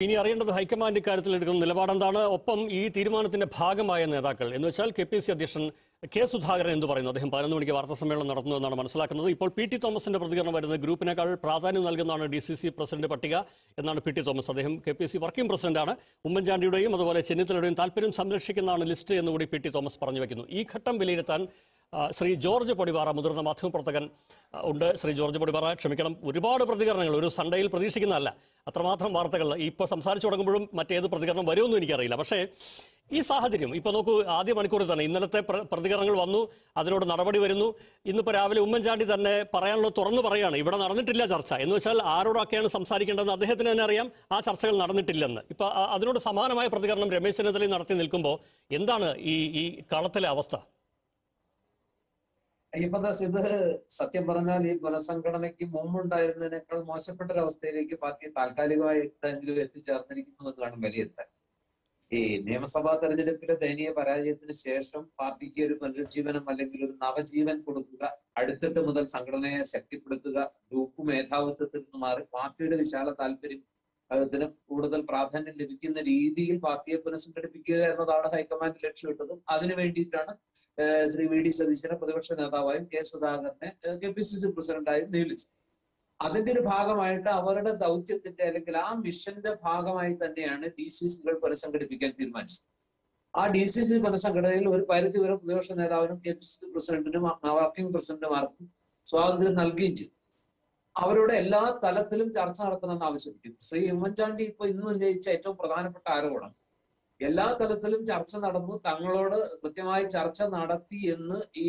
ഇനി അറിയേണ്ടത് ഹൈക്കമാൻഡ് ഇക്കാര്യത്തിൽ എടുക്കുന്ന നിലപാടെന്താണ് ഒപ്പം ഈ തീരുമാനത്തിന്റെ ഭാഗമായ നേതാക്കൾ എന്ന് വെച്ചാൽ കെ പി സി അധ്യക്ഷൻ കെ സുധാകരൻ എന്ന് പറയുന്നു അദ്ദേഹം പതിനൊന്ന് മണിക്ക് വാർത്താ സമ്മേളനം നടത്തുന്നു എന്നാണ് മനസ്സിലാക്കുന്നത് ഇപ്പോൾ പി ടി തോമസിന്റെ പ്രതികരണം വരുന്നത് ഗ്രൂപ്പിനേക്കാൾ പ്രാധാന്യം നൽകുന്നതാണ് ഡി സി സി പ്രസിഡന്റ് പട്ടിക എന്നാണ് പി ടി തോമസ് അദ്ദേഹം കെ പി സി വർക്കിംഗ് പ്രസിഡന്റാണ് ഉമ്മൻചാണ്ടിയുടെയും അതുപോലെ ചെന്നിത്തലയുടെയും താല്പര്യം സംരക്ഷിക്കുന്നതാണ് ലിസ്റ്റ് എന്നുകൂടി പി ടി തോമസ് പറഞ്ഞു വെക്കുന്നു ഈ ഘട്ടം വിലയിരുത്താൻ ആ, ശ്രീ ജോർജ് പൊടിപാറ മുതിർന്ന മാധ്യമപ്രവർത്തകൻ ആ, ഉണ്ട് ശ്രീ ജോർജ് പൊടിപാറ ക്ഷമിക്കണം ഒരുപാട് പ്രതികരണങ്ങൾ ഒരു സൺഡേയിൽ പ്രതീക്ഷിക്കുന്നതല്ല അത്രമാത്രം വാർത്തകൾ ഇപ്പോൾ സംസാരിച്ചു തുടങ്ങുമ്പോഴും മറ്റേത് പ്രതികരണം വരുമെന്നും എനിക്കറിയില്ല പക്ഷേ ഈ സാഹചര്യം ഇപ്പോൾ നോക്കൂ ആദ്യ മണിക്കൂറിൽ തന്നെ ഇന്നലത്തെ പ്ര- പ്രതികരണങ്ങൾ വന്നു അതിനോട് നടപടി വരുന്നു ഇന്നിപ്പോൾ രാവിലെ ഉമ്മൻചാണ്ടി തന്നെ പറയാനുള്ളത് തുറന്നു പറയുകയാണ് ഇവിടെ നടന്നിട്ടില്ല ചർച്ച എന്ന് വെച്ചാൽ ആരോടൊക്കെയാണ് സംസാരിക്കേണ്ടതെന്ന് അദ്ദേഹത്തിന് തന്നെ അറിയാം ആ ചർച്ചകൾ നടന്നിട്ടില്ലെന്ന് ഇപ്പൊ ആ- അതിനോട് സമാനമായ പ്രതികരണം രമേശ് ചെന്നിത്തലയും നടത്തി നിൽക്കുമ്പോൾ എന്താണ് ഈ ഈ കളത്തിലെ അവസ്ഥ അയ്യപ്പദാസ് ഇത് സത്യം പറഞ്ഞാൽ ഈ പുനഃസംഘടനയ്ക്ക് മുമ്പുണ്ടായിരുന്നതിനേക്കാൾ മോശപ്പെട്ട ഒരു അവസ്ഥയിലേക്ക് പാർട്ടി താൽക്കാലികമായിട്ടെങ്കിലും എത്തിച്ചേർന്നിരിക്കുന്നു എന്നാണ് വിലയിരുത്താൻ ഈ നിയമസഭാ തെരഞ്ഞെടുപ്പിലെ ദയനീയ പരാജയത്തിന് ശേഷം പാർട്ടിക്ക് ഒരു പുനരുജ്ജീവനം അല്ലെങ്കിൽ ഒരു നവജീവൻ കൊടുക്കുക അടുത്തിട്ട് മുതൽ സംഘടനയെ ശക്തിപ്പെടുത്തുക ഗ്രൂപ്പ് മേധാവിത്വത്തിൽ നിന്ന് മാറി പാർട്ടിയുടെ വിശാല താല്പര്യം അതിന് കൂടുതൽ പ്രാധാന്യം ലഭിക്കുന്ന രീതിയിൽ പാർട്ടിയെ പുനഃസംഘടിപ്പിക്കുക എന്നതാണ് ഹൈക്കമാൻഡ് ലക്ഷ്യമിട്ടതും അതിനു വേണ്ടിയിട്ടാണ് ഏഹ് ശ്രീ വി ഡി സതീശനെ പ്രതിപക്ഷ നേതാവായും കെ സുധാകരനെ കെ പി സി സി പ്രസിഡന്റായും നിയമിച്ചത് അതിന്റെ ഒരു ഭാഗമായിട്ട് അവരുടെ ദൗത്യത്തിന്റെ അല്ലെങ്കിൽ ആ മിഷന്റെ ഭാഗമായി തന്നെയാണ് ഡി സി സികൾ പുനഃസംഘടിപ്പിക്കാൻ തീരുമാനിച്ചത് ആ ഡി സി സി പുനഃസംഘടനയിൽ ഒരു പരിധി വരെ പ്രതിപക്ഷ നേതാവിനും കെ പി സി സി പ്രസിഡന്റിനും വർക്കിംഗ് പ്രസിഡന്റുമാർക്കും സ്വാതന്ത്ര്യം നൽകുകയും ചെയ്തു അവരോട് എല്ലാ തലത്തിലും ചർച്ച നടത്തണമെന്ന് ആവശ്യപ്പെട്ടു ശ്രീ ഉമ്മൻചാണ്ടി ഇപ്പൊ ഇന്ന് ഉന്നയിച്ച ഏറ്റവും പ്രധാനപ്പെട്ട ആരോപണം എല്ലാ തലത്തിലും ചർച്ച നടന്നു തങ്ങളോട് കൃത്യമായി ചർച്ച നടത്തി എന്ന് ഈ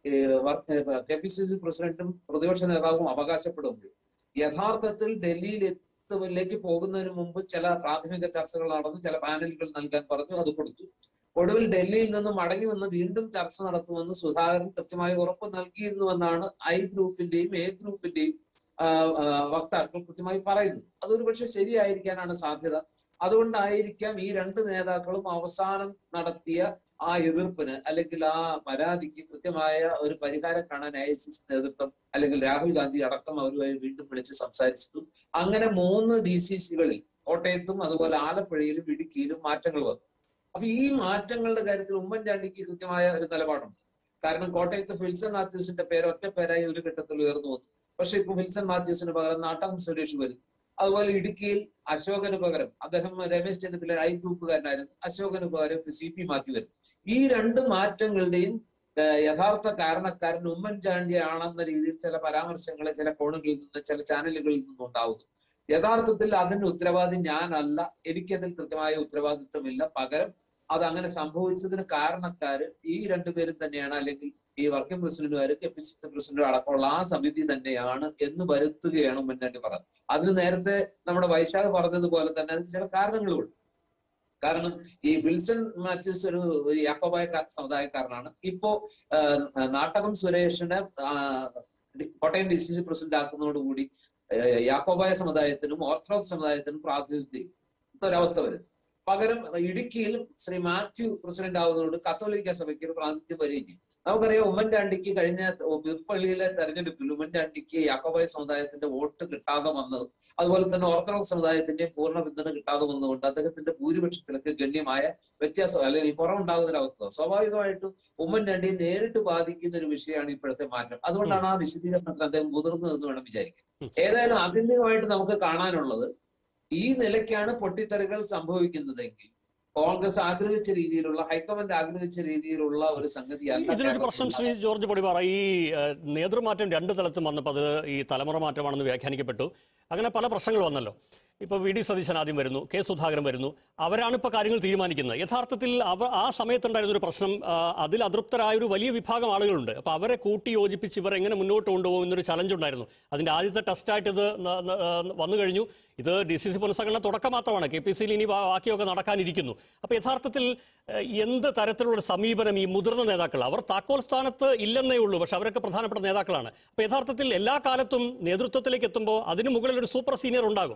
കെ പി സി സി പ്രസിഡന്റും പ്രതിപക്ഷ നേതാവും അവകാശപ്പെടുമ്പോൾ യഥാർത്ഥത്തിൽ ഡൽഹിയിൽ എത്തുവിലേക്ക് പോകുന്നതിന് മുമ്പ് ചില പ്രാഥമിക ചർച്ചകൾ നടന്നു ചില പാനലുകൾ നൽകാൻ പറഞ്ഞു അത് കൊടുത്തു ഒടുവിൽ ഡൽഹിയിൽ നിന്ന് മടങ്ങി വന്ന് വീണ്ടും ചർച്ച നടത്തുമെന്ന് സുധാകരൻ കൃത്യമായി ഉറപ്പ് നൽകിയിരുന്നുവെന്നാണ് ഐ ഗ്രൂപ്പിന്റെയും എ ഗ്രൂപ്പിന്റെയും ആ, ആ, വക്താക്കൾ കൃത്യമായി പറയുന്നു അതൊരു പക്ഷെ ശരിയായിരിക്കാനാണ് സാധ്യത അതുകൊണ്ടായിരിക്കാം ഈ രണ്ട് നേതാക്കളും അവസാനം നടത്തിയ ആ എതിർപ്പിന് അല്ലെങ്കിൽ ആ പരാതിക്ക് കൃത്യമായ ഒരു പരിഹാരം കാണാൻ ഐ എസ് എസ് നേതൃത്വം അല്ലെങ്കിൽ രാഹുൽ ഗാന്ധി അടക്കം അവരുമായി വീണ്ടും വിളിച്ച് സംസാരിച്ചതും അങ്ങനെ മൂന്ന് ഡി സി സികളിൽ കോട്ടയത്തും അതുപോലെ ആലപ്പുഴയിലും ഇടുക്കിയിലും മാറ്റങ്ങൾ വന്നു അപ്പൊ ഈ മാറ്റങ്ങളുടെ കാര്യത്തിൽ ഉമ്മൻചാണ്ടിക്ക് കൃത്യമായ ഒരു നിലപാടുണ്ട് കാരണം കോട്ടയത്ത് ഫിൽസൺ മാത്യൂസിന്റെ പേര് ഒറ്റ പേരായി ഒരു ഘട്ടത്തിൽ ഉയർന്നു വന്നു പക്ഷെ ഇപ്പൊ ഫിൽസൺ മാത്യൂസിന് പകരം നാട്ടം സുരേഷ് വരുന്നു അതുപോലെ ഇടുക്കിയിൽ അശോകന് പകരം അദ്ദേഹം രമേശ് ചെന്നിത്തല ഐ ഗ്രൂപ്പുകാരനായിരുന്നു അശോകന് പകരം സി പി മാത്യു വരുന്നു ഈ രണ്ട് മാറ്റങ്ങളുടെയും ഏഹ്, യഥാർത്ഥ കാരണക്കാരൻ ഉമ്മൻചാണ്ടി ആണെന്ന രീതിയിൽ ചില പരാമർശങ്ങൾ ചില കോണുകളിൽ നിന്ന് ചില ചാനലുകളിൽ നിന്നും ഉണ്ടാവുന്നു യഥാർത്ഥത്തിൽ അതിന്റെ ഉത്തരവാദി ഞാനല്ല എനിക്കതിൽ കൃത്യമായ ഉത്തരവാദിത്വമില്ല പകരം അത് അങ്ങനെ സംഭവിച്ചതിന് കാരണക്കാര് ഈ രണ്ടുപേരും തന്നെയാണ് അല്ലെങ്കിൽ ഈ വർക്കിംഗ് പ്രസിഡന്റുമാര് കെ പി സി സി പ്രസിഡന്റും അടക്കമുള്ള ആ സമിതി തന്നെയാണ് എന്ന് വരുത്തുകയാണ് ഉമ്മൻചാണ്ടി പറഞ്ഞത് അതിന് നേരത്തെ നമ്മുടെ വൈശാഖ് പറഞ്ഞതുപോലെ തന്നെ അതിന് ചില കാരണങ്ങളുമുണ്ട് കാരണം ഈ വിൽസൺ മാത്യൂസ് ഒരു ഒരു യാക്കോബായ ക- സമുദായക്കാരനാണ് ഇപ്പോ ആ, നാട്ടകം സുരേഷിനെ ആ, D- Kottayam D C C president ആക്കുന്നതോടുകൂടി ആ, യാക്കോബായ സമുദായത്തിനും ഓർത്തഡോക്സ് സമുദായത്തിനും പ്രാതിനിധ്യം ഒരവസ്ഥ വരും പകരം ഇടുക്കിയിൽ ശ്രീ മാത്യു പ്രസിഡന്റ് ആവുന്നതോട് കത്തോലിക്ക സഭയ്ക്ക് ഒരു പ്രാതിനിധ്യം വരികയും ചെയ്യും നമുക്കറിയാം ഉമ്മൻചാണ്ടിക്ക് കഴിഞ്ഞ പുതുപ്പള്ളിയിലെ തെരഞ്ഞെടുപ്പിൽ ഉമ്മൻചാണ്ടിക്ക് യാക്കോബായ സമുദായത്തിന്റെ വോട്ട് കിട്ടാതെ വന്നത് അതുപോലെ തന്നെ ഓർത്തഡോക്സ് സമുദായത്തിന്റെ പൂർണ്ണ പിന്തുണ കിട്ടാതെ വന്നതുകൊണ്ട് അദ്ദേഹത്തിന്റെ ഭൂരിപക്ഷത്തിലൊക്കെ ഗണ്യമായ വ്യത്യാസം അല്ലെങ്കിൽ കുറവുണ്ടാകുന്ന ഒരു അവസ്ഥ സ്വാഭാവികമായിട്ടും ഉമ്മൻചാണ്ടിയെ നേരിട്ട് ബാധിക്കുന്ന ഒരു വിഷയമാണ് ഇപ്പോഴത്തെ മാറ്റം അതുകൊണ്ടാണ് ആ വിശദീകരണത്തിൽ അദ്ദേഹം മുതിർന്നതെന്ന് വേണം വിചാരിക്കാൻ ഏതായാലും ആത്യന്തികമായിട്ട് നമുക്ക് കാണാനുള്ളത് ഈ നിലയ്ക്കാണ് പൊട്ടിത്തെറികൾ സംഭവിക്കുന്നതെങ്കിൽ കോൺഗ്രസ് ആഗ്രഹിച്ച രീതിയിലുള്ള ഹൈക്കമാൻഡ് ആഗ്രഹിച്ച രീതിയിലുള്ള ഒരു സംഗതി ഇതിലൊരു പ്രശ്നം ശ്രീ ജോർജ് പൊടിപാറ ഈ ഏഹ്, നേതൃമാറ്റം രണ്ട് തലത്തും വന്നപ്പോൾ അത് ഈ തലമുറ മാറ്റമാണെന്ന് വ്യാഖ്യാനിക്കപ്പെട്ടു അങ്ങനെ പല പ്രശ്നങ്ങൾ വന്നല്ലോ ഇപ്പോൾ വി ഡി സതീശൻ ആദ്യം വരുന്നു കെ സുധാകരൻ വരുന്നു അവരാണ് ഇപ്പോൾ കാര്യങ്ങൾ തീരുമാനിക്കുന്നത് യഥാർത്ഥത്തിൽ അവ ആ സമയത്തുണ്ടായിരുന്ന ഒരു പ്രശ്നം ആ, അതിൽ അതൃപ്തരായ ഒരു വലിയ വിഭാഗം ആളുകളുണ്ട് അപ്പോൾ അവരെ കൂട്ടി യോജിപ്പിച്ച് ഇവർ എങ്ങനെ മുന്നോട്ട് കൊണ്ടുപോകും എന്നൊരു ചലഞ്ച് ഉണ്ടായിരുന്നു അതിന്റെ ആദ്യത്തെ ടെസ്റ്റായിട്ട് ഇത് ന- ന- ആ, വന്നു കഴിഞ്ഞു ഇത് ഡി സി സി പുനഃസംഘടന തുടക്കം മാത്രമാണ് കെ പി സിയിൽ ഇനി ബാ- ബാക്കിയൊക്കെ നടക്കാനിരിക്കുന്നു അപ്പോൾ യഥാർത്ഥത്തിൽ ഏഹ്, എന്ത് തരത്തിലുള്ള ഒരു സമീപനം ഈ മുതിർന്ന നേതാക്കൾ അവർ താക്കോൽ സ്ഥാനത്ത് ഇല്ലെന്നേ ഉള്ളൂ പക്ഷെ അവരൊക്കെ പ്രധാനപ്പെട്ട നേതാക്കളാണ് അപ്പോൾ യഥാർത്ഥത്തിൽ എല്ലാ കാലത്തും നേതൃത്വത്തിലേക്ക് എത്തുമ്പോൾ അതിന് മുകളിൽ ഒരു സൂപ്പർ സീനിയർ ഉണ്ടാകും സൂപ്പർ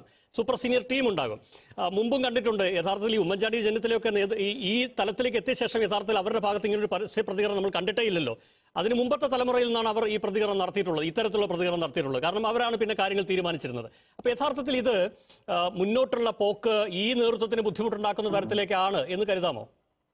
സൂപ്പർ സീനിയർ ടീം ഉണ്ടാകും ആ, മുമ്പും കണ്ടിട്ടുണ്ട് യഥാർത്ഥത്തിൽ ഈ ഉമ്മൻചാണ്ടി ജനത്തിലൊക്കെ നേതൃ- ഈ ഈ തലത്തിലേക്ക് എത്തിയ ശേഷം യഥാർത്ഥത്തിൽ അവരുടെ ഭാഗത്ത് ഇങ്ങനെ ഒരു പരസ്യ പ്രതികരണം നമ്മൾ കണ്ടിട്ടേ ഇല്ലല്ലോ അതിന് മുമ്പത്തെ തലമുറയിൽ നിന്നാണ് അവർ ഈ പ്രതികരണം നടത്തിയിട്ടുള്ളത് ഇത്തരത്തിലുള്ള പ്രതികരണം നടത്തിയിട്ടുള്ളത് കാരണം അവരാണ് പിന്നെ കാര്യങ്ങൾ തീരുമാനിച്ചിരുന്നത് അപ്പോൾ യഥാർത്ഥത്തിൽ ഇത് ആ, മുന്നോട്ടുള്ള പോക്ക് ഈ നേതൃത്വത്തിന് ബുദ്ധിമുട്ടുണ്ടാക്കുന്ന തരത്തിലേക്കാണ് എന്ന് കരുതാമോ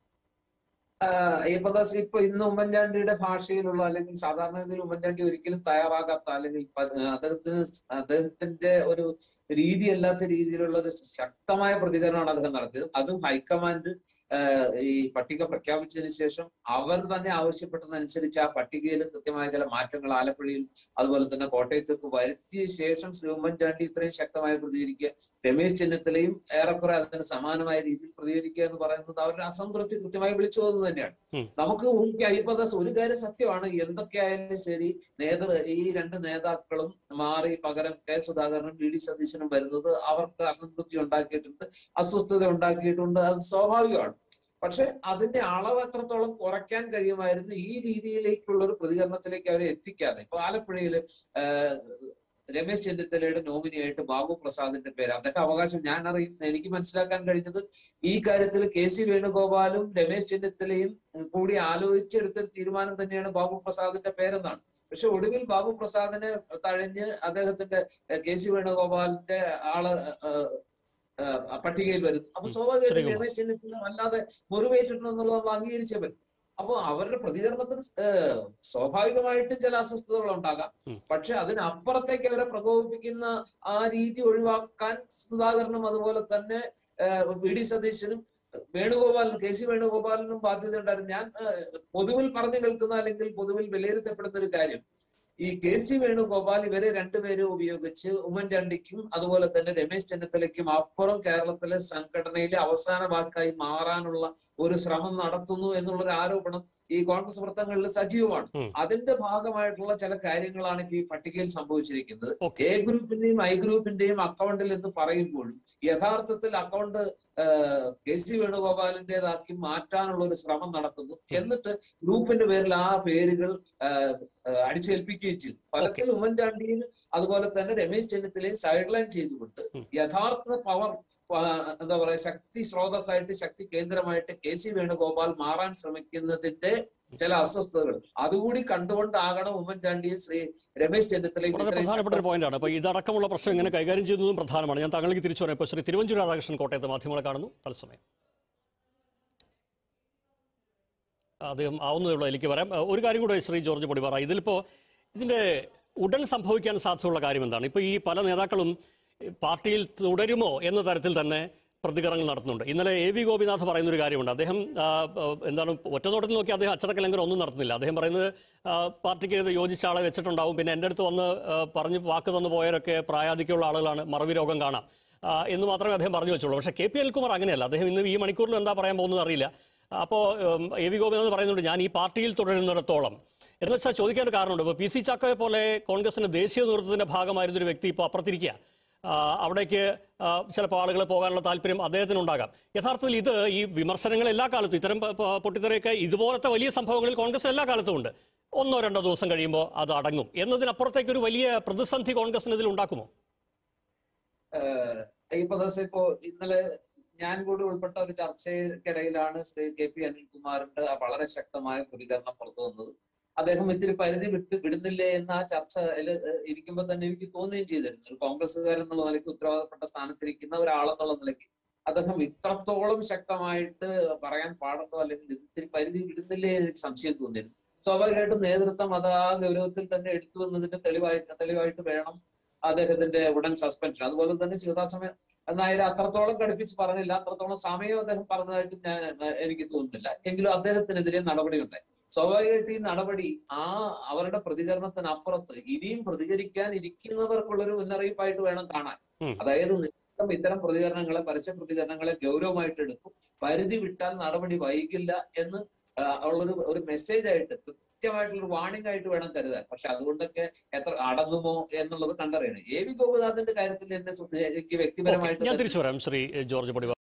അയ്യപ്പദാസ് ഇപ്പൊ ഇന്ന് ഉമ്മൻചാണ്ടിയുടെ ഭാഷയിലുള്ള അല്ലെങ്കിൽ സാധാരണഗതിയിൽ ഉമ്മൻചാണ്ടി ഒരിക്കലും തയ്യാറാകാത്ത അല്ലെങ്കിൽ പ- അദ്ദേഹത്തിന് അദ്ദേഹത്തിന്റെ ഒരു രീതിയല്ലാത്ത രീതിയിലുള്ള ഒരു ശക്തമായ പ്രതികരണമാണ് അദ്ദേഹം നടത്തിയത് അതും ഹൈക്കമാൻഡ് ആഹ് ഈ പട്ടിക പ്രഖ്യാപിച്ചതിന് ശേഷം അവർ തന്നെ ആവശ്യപ്പെട്ടതനുസരിച്ച് ആ പട്ടികയിൽ കൃത്യമായ ചില മാറ്റങ്ങൾ ആലപ്പുഴയിൽ അതുപോലെ തന്നെ കോട്ടയത്തേക്ക് വരുത്തിയ ശേഷം ശ്രീ ഉമ്മൻചാണ്ടി ഇത്രയും ശക്തമായി പ്രതികരിക്കുക രമേശ് ചെന്നിത്തലയും ഏറെക്കുറെ അതിന് സമാനമായ രീതിയിൽ പ്രതികരിക്കുക എന്ന് പറയുന്നത് അവരുടെ അസംതൃപ്തി കൃത്യമായി വിളിച്ചു പോകുന്നത് തന്നെയാണ് ഉം. നമുക്ക് ഊഹിക്കാം അയ്യപ്പദാസ് ഒരു കാര്യം സത്യമാണ് എന്തൊക്കെയായാലും ശരി നേതൃ ഈ രണ്ട് നേതാക്കളും മാറി പകരം കെ സുധാകരനും വി ഡി സതീശനും വരുന്നത് അവർക്ക് അസംതൃപ്തി ഉണ്ടാക്കിയിട്ടുണ്ട് അസ്വസ്ഥത ഉണ്ടാക്കിയിട്ടുണ്ട് അത് സ്വാഭാവികമാണ് പക്ഷെ അതിന്റെ അളവ് എത്രത്തോളം കുറയ്ക്കാൻ കഴിയുമായിരുന്നു ഈ രീതിയിലേക്കുള്ള ഒരു പ്രതികരണത്തിലേക്ക് അവരെ എത്തിക്കാതെ ഇപ്പൊ ആലപ്പുഴയില് ആഹ് രമേശ് ചെന്നിത്തലയുടെ നോമിനിയായിട്ട് ബാബു പ്രസാദിന്റെ പേര് അദ്ദേഹം അവകാശം ഞാൻ അറിയുന്ന എനിക്ക് മനസ്സിലാക്കാൻ കഴിഞ്ഞത് ഈ കാര്യത്തിൽ കെ സി വേണുഗോപാലും രമേശ് ചെന്നിത്തലയും കൂടി ആലോചിച്ചെടുത്ത ഒരു തീരുമാനം തന്നെയാണ് ബാബു പ്രസാദിന്റെ പേരെന്നാണ് പക്ഷെ ഒടുവിൽ ബാബു പ്രസാദിനെ തഴഞ്ഞ് അദ്ദേഹത്തിന്റെ ഏഹ്, കെ സി വേണുഗോപാലിന്റെ ആള് ഏഹ്, ഏഹ്, പട്ടികയിൽ വരുന്നു അപ്പൊ സ്വാഭാവികമായിട്ടും ശ്രീകുമാർ. രമേശ് ചെന്നിത്തല വല്ലാതെ മുറിവേറ്റിട്ടുണ്ടെന്നുള്ളത് നമ്മൾ അംഗീകരിച്ചേ പറ്റും അപ്പൊ അവരുടെ പ്രതികരണത്തിന് ഏഹ്, സ്വാഭാവികമായിട്ടും ചില അസ്വസ്ഥതകൾ ഉണ്ടാകാം ഉം. പക്ഷെ അതിനപ്പുറത്തേക്ക് അവരെ പ്രകോപിപ്പിക്കുന്ന ആ രീതി ഒഴിവാക്കാൻ സുധാകരനും അതുപോലെ തന്നെ ഏഹ്, വി ഡി സതീശനും വേണുഗോപാലിനും കെ സി വേണുഗോപാലിനും ബാധ്യത ഉണ്ടായിരുന്നു ഞാൻ ഏഹ്, പൊതുവിൽ പറഞ്ഞു കേൾക്കുന്ന അല്ലെങ്കിൽ പൊതുവിൽ വിലയിരുത്തപ്പെടുന്ന ഒരു കാര്യം ഈ കെ സി വേണുഗോപാൽ ഇവരെ രണ്ടുപേരും ഉപയോഗിച്ച് ഉമ്മൻചാണ്ടിക്കും അതുപോലെ തന്നെ രമേശ് ചെന്നിത്തലയ്ക്കും അപ്പുറം കേരളത്തിലെ സംഘടനയിലെ അവസാന വാക്കായി മാറാനുള്ള ഒരു ശ്രമം നടത്തുന്നു എന്നുള്ളൊരു ആരോപണം ഈ കോൺഗ്രസ് വൃത്തങ്ങളിൽ സജീവമാണ് ഉം. അതിന്റെ ഭാഗമായിട്ടുള്ള ചില കാര്യങ്ങളാണ് ഇപ്പൊ ഈ പട്ടികയിൽ സംഭവിച്ചിരിക്കുന്നത് ഓക്കെ എ ഗ്രൂപ്പിന്റെയും ഐ ഗ്രൂപ്പിന്റെയും അക്കൗണ്ടിൽ എന്ന് പറയുമ്പോഴും യഥാർത്ഥത്തിൽ അക്കൗണ്ട് ഏഹ്, കെ സി വേണുഗോപാലിന്റേതാക്കി മാറ്റാനുള്ള ഒരു ശ്രമം നടത്തുന്നു എന്നിട്ട് ഗ്രൂപ്പിന്റെ പേരിൽ ആ പേരുകൾ ഏഹ്, ഏഹ്, അടിച്ചേൽപ്പിക്കുകയും ചെയ്തു ഫലത്തിൽ ഉമ്മൻചാണ്ടിയും അതുപോലെ തന്നെ രമേശ് ചെന്നിത്തലയും സൈഡ് ലൈൻ ചെയ്തുകൊണ്ട് ഉം. യഥാർത്ഥ പവർ എന്താ പറയാ ശക്തി സ്രോതസ്സായിട്ട് ശക്തി കേന്ദ്രമായിട്ട് കെ സി വേണുഗോപാൽ മാറാൻ ശ്രമിക്കുന്നതിന്റെ ചില അസ്വസ്ഥതകൾ അതുകൂടി കണ്ടുകൊണ്ടാകണം ഉമ്മൻചാണ്ടിയും ശ്രീ രമേശ് ചെന്നിത്തലയും വളരെ ഇത്രയും പ്രധാനപ്പെട്ട ഒരു പോയിന്റാണ് അപ്പോൾ ഇതടക്കമുള്ള പ്രശ്നം എങ്ങനെ കൈകാര്യം ചെയ്യുന്നതും പ്രധാനമാണ് ഞാൻ താങ്കളിലേക്ക് തിരിച്ചു പറയാം ഇപ്പോൾ ശ്രീ തിരുവഞ്ചൂർ രാധാകൃഷ്ണൻ കോട്ടയത്തെ മാധ്യമങ്ങളെ കാണുന്നു തത്സമയം അദ്ദേഹം ആവുന്നതേ ഉള്ളൂ എനിക്ക് വരാം അഹ് ഒരു കാര്യം കൂടെ ശ്രീ ജോർജ് പൊടിപാറ ഇതിലിപ്പോൾ ഇതിന്റെ ഉടൻ സംഭവിക്കാൻ സാധ്യതയുള്ള കാര്യം എന്താണ് ഇപ്പോൾ ഈ പല നേതാക്കളും ഈ പാർട്ടിയിൽ തുടരുമോ എന്ന തരത്തിൽ തന്നെ പ്രതികരണങ്ങൾ നടത്തുന്നുണ്ട് ഇന്നലെ എ വി ഗോപിനാഥ് പറയുന്ന ഒരു കാര്യമുണ്ട് അദ്ദേഹം ആ, ആ, എന്താണ് ഒറ്റനോട്ടത്തിൽ നോക്കി അദ്ദേഹം അച്ചടക്ക ലംഘനം ഒന്നും നടത്തുന്നില്ല അദ്ദേഹം പറയുന്നത് ആ, പാർട്ടിക്ക് ഇത് യോജിച്ച ആളെ വെച്ചിട്ടുണ്ടാവും പിന്നെ എൻ്റെ അടുത്ത് വന്ന് ആ, പറഞ്ഞ് വാക്ക് തന്നു പോയവരൊക്കെ പ്രായാധിക്യമുള്ള ആളുകളാണ് മറവി രോഗം കാണാം ആ, എന്ന് മാത്രമേ അദ്ദേഹം പറഞ്ഞു വെച്ചുള്ളൂ പക്ഷേ കെ പി അനിൽകുമാർ അങ്ങനെയല്ല അദ്ദേഹം ഇന്ന് ഈ മണിക്കൂറിൽ എന്താ പറയാൻ പോകുന്നത് അറിയില്ല അപ്പോൾ എ വി ഗോപിനാഥ് പറയുന്നുണ്ട് ഞാൻ ഈ പാർട്ടിയിൽ തുടരുന്നിടത്തോളം എന്ന് വെച്ചാൽ ചോദിക്കാൻ ഒരു കാരണമുണ്ട് ഇപ്പോൾ പി സി ചാക്കോയെ പോലെ കോൺഗ്രസിന്റെ ദേശീയ നേതൃത്വത്തിന്റെ ഭാഗമായിരുന്ന ഒരു വ്യക്തി ഇപ്പോൾ അപ്പുറത്തിരിക്കുക ആ, അവിടേക്ക് ആ, ചിലപ്പോൾ ആളുകൾ പോകാനുള്ള താല്പര്യം അദ്ദേഹത്തിനുണ്ടാകാം യഥാർത്ഥത്തിൽ ഇത് ഈ വിമർശനങ്ങൾ എല്ലാ കാലത്തും ഇത്തരം പ- പ- പൊട്ടിത്തെറിയൊക്കെ ഇതുപോലത്തെ വലിയ സംഭവങ്ങളിൽ കോൺഗ്രസ് എല്ലാ കാലത്തും ഉണ്ട് ഒന്നോ രണ്ടോ ദിവസം കഴിയുമ്പോൾ അത് അടങ്ങും എന്നതിനപ്പുറത്തേക്ക് ഒരു വലിയ പ്രതിസന്ധി കോൺഗ്രസിന് ഇതിൽ ഉണ്ടാക്കുമോ ഏഹ് ഈ പ്രദേശം ഇപ്പോ ഇന്നലെ ഞാൻ കൂടി ഉൾപ്പെട്ട ഒരു ചർച്ചയ്ക്കിടയിലാണ് ശ്രീ കെ പി അനിൽകുമാറിന്റെ ആ വളരെ ശക്തമായ പ്രതികരണം പുറത്തു വന്നത് അദ്ദേഹം ഇത്തിരി പരിധി വിട്ട് വിടുന്നില്ലേ എന്ന ആ ചർച്ചയിൽ ഇരിക്കുമ്പോൾ തന്നെ എനിക്ക് തോന്നുകയും ചെയ്തിരുന്നു ഒരു കോൺഗ്രസ്സുകാരൻ എന്നുള്ള നിലയ്ക്ക് ഉത്തരവാദപ്പെട്ട സ്ഥാനത്തിരിക്കുന്ന ഒരാളെന്നുള്ള നിലയ്ക്ക് അദ്ദേഹം ഇത്രത്തോളം ശക്തമായിട്ട് പറയാൻ പാടുണ്ടോ അല്ലെങ്കിൽ ഇത് ഇത്തിരി പരിധി വിടുന്നില്ലേ എന്ന് എനിക്ക് സംശയം തോന്നിയിരുന്നു സ്വാഭാവികമായിട്ടും നേതൃത്വം അത് ആ ഗൗരവത്തിൽ തന്നെ എടുത്തു എന്നതിന്റെ തെളിവായിട്ട് തെളിവായിട്ട് വേണം അദ്ദേഹത്തിന്റെ ഉടൻ സസ്പെൻഷൻ അതുപോലെ തന്നെ ശിവദാസമ നായർ അത്രത്തോളം കടുപ്പിച്ച് പറഞ്ഞില്ല അത്രത്തോളം സമയം അദ്ദേഹം പറഞ്ഞതായിട്ട് ഞാൻ ഏഹ്, എനിക്ക് തോന്നുന്നില്ല എങ്കിലും അദ്ദേഹത്തിനെതിരെ നടപടിയുണ്ടായി സ്വാഭാവികമായിട്ട് ഈ നടപടി ആ അവരുടെ പ്രതികരണത്തിനപ്പുറത്ത് ഇനിയും പ്രതികരിക്കാൻ ഇരിക്കുന്നവർക്കുള്ളൊരു മുന്നറിയിപ്പായിട്ട് വേണം കാണാൻ ഉം. അതായത് നിത്യം ഇത്തരം പ്രതികരണങ്ങളെ പരസ്യ പ്രതികരണങ്ങളെ ഗൗരവമായിട്ട് എടുക്കും പരിധി വിട്ടാൽ നടപടി വൈകില്ല എന്ന് ആ, ഉള്ളൊരു ഒരു മെസ്സേജ് ആയിട്ട് കൃത്യമായിട്ടുള്ള വാണിംഗ് ആയിട്ട് വേണം കരുതാൻ പക്ഷെ അതുകൊണ്ടൊക്കെ എത്ര അടങ്ങുമോ എന്നുള്ളത് കണ്ടറിയണം എ വി ഗോപിനാഥിന്റെ കാര്യത്തിൽ എന്നെ സുധി- എനിക്ക് ഓക്കേ, വ്യക്തിപരമായിട്ട് ഞാൻ തന്നെ തിരിച്ചു വരാം ശ്രീ ജോർജ് പൊടി